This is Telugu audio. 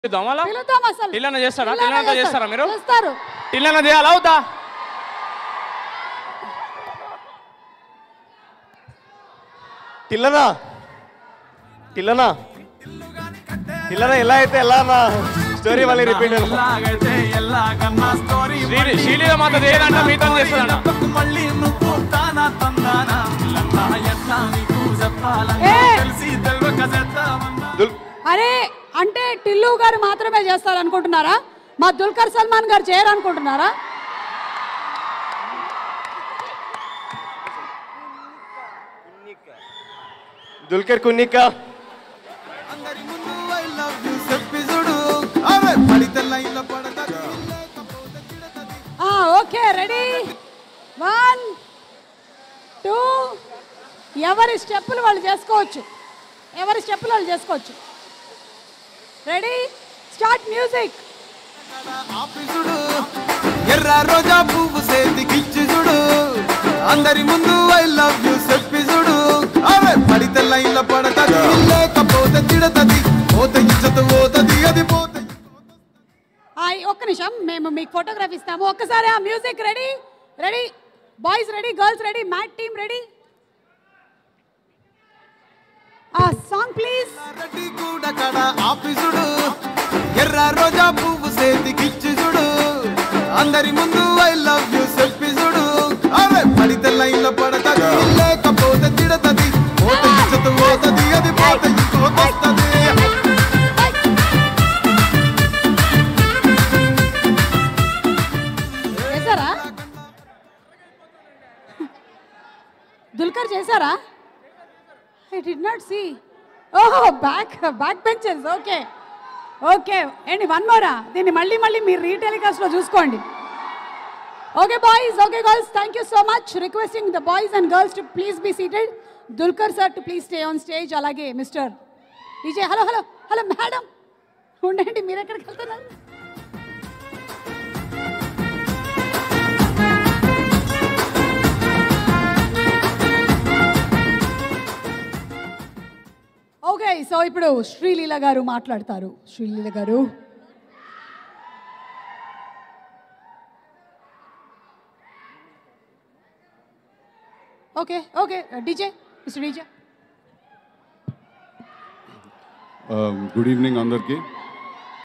పిలుద్దాం అలా పిలుద్దాం అసలు టిల్లన్న చేస్తాడా? టిల్లన్న టిల్లన్నతో చేస్తారు. చేస్తారా మీరు? చేస్తారు టిల్లన్న చేయాలా అవుతా టిల్లనా టిల్లనా టిల్లనా ఎలా అయితే ఎలా నా స్టోరీ మళ్ళీ రిపీట్ ఎలాగైతే ఎలాగన్నా స్టోరీ శ్రీ శ్రీలీల మాత చేయదంట మీతో చేస్తుందంట మళ్ళీ నువ్వు తానా తందానా పిల్లన్నా ఎట్లా నీకు చెప్పాలని ఏ! తెలిసి తెలియక చేద్దామన్నా దుల్ అరే అంటే టిల్లు గారు మాత్రమే చేస్తారు అనుకుంటున్నారా మా దుల్కర్ సల్మాన్ గారు చేయరు అనుకుంటున్నారా దుల్కర్ కున్నిక అందరి ముందు ఐ లవ్ యు చెప్పి చూడు అవే పడితే లైన్ల పడతది ఓకే రెడీ వన్ టూ ఎవరి స్టెప్పులు వాళ్ళు చేసుకోవచ్చు ఎవరి స్టెప్పులు వాళ్ళు చేసుకోవచ్చు రెడీ స్టార్ట్ మ్యూజిక్ ఆఫీసుడు ఎర్ర రోజా పువ్వు సేతికిచ్చి చూడు అందరి ముందు ఐ లవ్ యు చెప్పి చూడు అవే పడితే లైన్ల పడతది లేకపోతే తిడతది పోతే ఇచ్చత పోతది అది పోతే ఒక్క నిమిషం మేము మీకు ఫోటోగ్రాఫ్ ఇస్తాము ఒక్కసారి ఆ music ready ready boys ready girls ready మ్యాట్ టీమ్ రెడీ ఆ సాంగ్ ప్లీజ్ రెడ్డి కూడా కడ ఆఫీసుడు ఎర్ర రోజా పువ్వు సేతికిచ్చి చూడు అందరి ముందు ఐ లవ్ యు చెప్పి చూడు అవే పడితే లైన్ల పడతది లేకపోతే తిడతది పోతే ఇచ్చత పోతది అది పోతే ఇంకోతొస్తది చేశారా దుల్కర్ చేశారా ఐ డి నాట్ సీ ఓహో back back benches okay okay ఏంటి వన్ మోరా దీన్ని మళ్ళీ మళ్ళీ మీరు రీటెలికాస్ట్లో చూసుకోండి okay boys okay girls thank you so much requesting the boys and girls to please be seated Dulquer sir to please stay on stage అలాగే mister Vijay hello hello hello madam ఉండండి మీరు ఎక్కడికి వెళ్తున్నారు ఓకే సో ఇప్పుడు శ్రీలీల గారు మాట్లాడతారు Sreeleela garu okay okay DJ mister DJ good evening అందరికీ